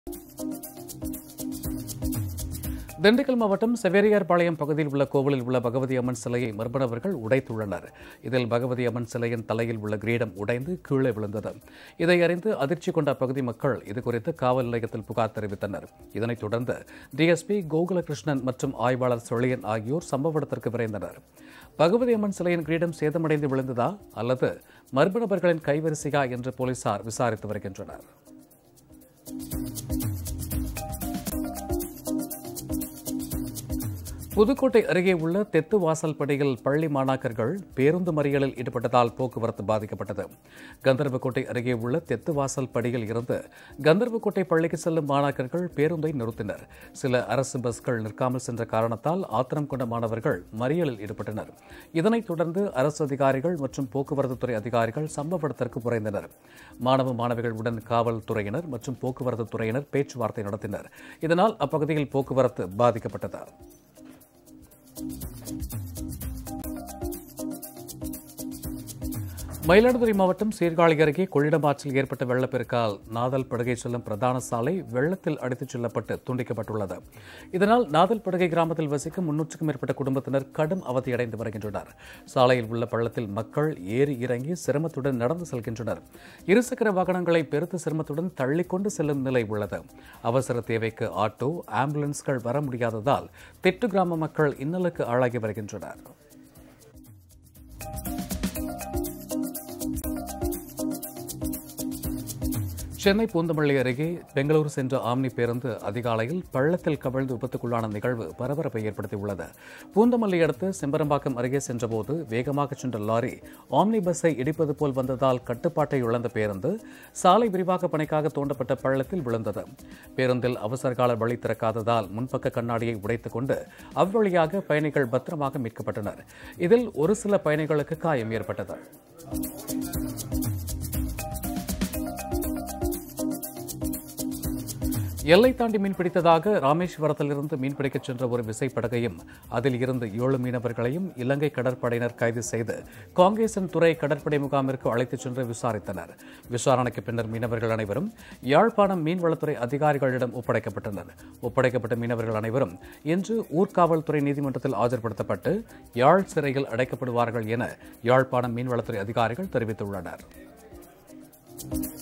திண்டுக்கல் மாவட்டம் செவேரியார்பாளையம் பகுதியில் உள்ள கோவிலில் உள்ள பகவதி அம்மன் சிலையை மர்மணவர்கள் உடைத்துள்ளனர் இதில் பகவதி அம்மன் சிலையின் தலையில் உள்ள கிரீடம் உடைந்து கீழே விழுந்தது இதை அறிந்து அதிர்ச்சி கொண்ட அப்பகுதி மக்கள் இதுகுறித்து காவல் நிலையத்தில் புகார் தெரிவித்தனர் இதனைத் தொடர்ந்து டிஎஸ்பி கோகுலகிருஷ்ணன் மற்றும் ஆய்வாளர் சொழியன் ஆகியோர் சம்பவ இடத்திற்கு விரைந்தனர் பகவதி அம்மன் சிலையின் கிரீடம் சேதமடைந்து விழுந்ததா அல்லது மர்ம நபர்களின் கைவரிசையா என்று போலீசார் விசாரித்து வருகின்றனர் புதுக்கோட்டை அருகே உள்ள தெத்து வாசல் படியில் பள்ளி மாணாக்கர்கள் பேருந்து மறியலில் ஈடுபட்டதால் போக்குவரத்து பாதிக்கப்பட்டது கந்தர்வக்கோட்டை அருகே உள்ள தெத்து வாசல் படியில் இருந்து கந்தர்வக்கோட்டை பள்ளிக்கு செல்லும் மாணாக்கர்கள் பேருந்தை நிறுத்தினர் சில அரசு பஸ்கள் நிற்காமல் சென்ற காரணத்தால் ஆத்திரம் கொண்ட மாணவர்கள் மறியலில் ஈடுபட்டனர் இதனைத் தொடர்ந்து அரசு அதிகாரிகள் மற்றும் போக்குவரத்து துறை அதிகாரிகள் சம்பவ இடத்திற்கு விரைந்தனர் மாணவ மாணவிகளுடன் காவல்துறையினர் மற்றும் போக்குவரத்து துறையினர் பேச்சுவார்த்தை நடத்தினர் இதனால் அப்பகுதியில் போக்குவரத்து பாதிக்கப்பட்டது மயிலாடுதுறை மாவட்டம் சீர்காழி அருகே கொள்ளிடம் ஆற்றில் ஏற்பட்ட வெள்ளப்பெருக்கால் நாதல் படுகை செல்லும் பிரதான சாலை வெள்ளத்தில் அடித்துச் செல்லப்பட்டு துண்டிக்கப்பட்டுள்ளது இதனால் நாதல் படுகை கிராமத்தில் வசிக்கும் முன்னூற்றுக்கும் மேற்பட்ட குடும்பத்தினர் கடும் அவதியடைந்து வருகின்றனர் சாலையில் உள்ள பள்ளத்தில் மக்கள் ஏறி இறங்கி சிரமத்துடன் நடந்து செல்கின்றனர் இருசக்கர வாகனங்களை பெருத்த சிரமத்துடன் தள்ளிக்கொண்டு செல்லும் நிலை உள்ளது அவசர தேவைக்கு ஆட்டோ ஆம்புலன்ஸ்கள் வர முடியாததால் திட்டு கிராம மக்கள் இன்னலுக்கு ஆளாகி வருகின்றனர் சென்னை பூந்தமல்லி அருகே பெங்களூரு சென்ற ஆம்னி பேருந்து அதிகாலையில் பள்ளத்தில் கவிழ்ந்து விபத்துக்குள்ளான நிகழ்வு பரபரப்பை ஏற்படுத்தியுள்ளது பூந்தமல்லி அடுத்து செம்பரம்பாக்கம் அருகே சென்றபோது வேகமாக சென்ற லாரி ஆம்னி பஸ்ஸை இடிப்பது போல் வந்ததால் கட்டுப்பாட்டை இழந்த பேருந்து சாலை விரிவாக்க பணிக்காக தோண்டப்பட்ட பள்ளத்தில் விழுந்தது பேருந்தில் அவசரகால வழி திறக்காததால் முன்பக்க கண்ணாடியை உடைத்துக் கொண்டு அவ்வழியாக பயணிகள் பத்திரமாக மீட்கப்பட்டனர் இதில் ஒரு சில பயணிகளுக்கு காயம் ஏற்பட்டது எல்லை தாண்டி மீன் பிடித்ததாக ராமேஸ்வரத்திலிருந்து மீன்பிடிக்கச் சென்ற ஒரு விசைப்படகையும் அதில் இருந்து ஏழு மீனவர்களையும் இலங்கை கடற்படையினர் கைது செய்து காங்கேசன் துறை கடற்படை முகாமிற்கு அழைத்துச் சென்று விசாரித்தனர் விசாரணைக்கு பின்னர் மீனவர்கள் அனைவரும் யாழ்ப்பாணம் மீன்வளத்துறை அதிகாரிகளிடம் ஒப்படைக்கப்பட்டனர் ஒப்படைக்கப்பட்ட மீனவர்கள் அனைவரும் இன்று ஊர்காவல்துறை நீதிமன்றத்தில் ஆஜர்படுத்தப்பட்டு யாழ் சிறையில் அடைக்கப்படுவார்கள் என யாழ்ப்பாணம் மீன்வளத்துறை அதிகாரிகள் தெரிவித்துள்ளனர்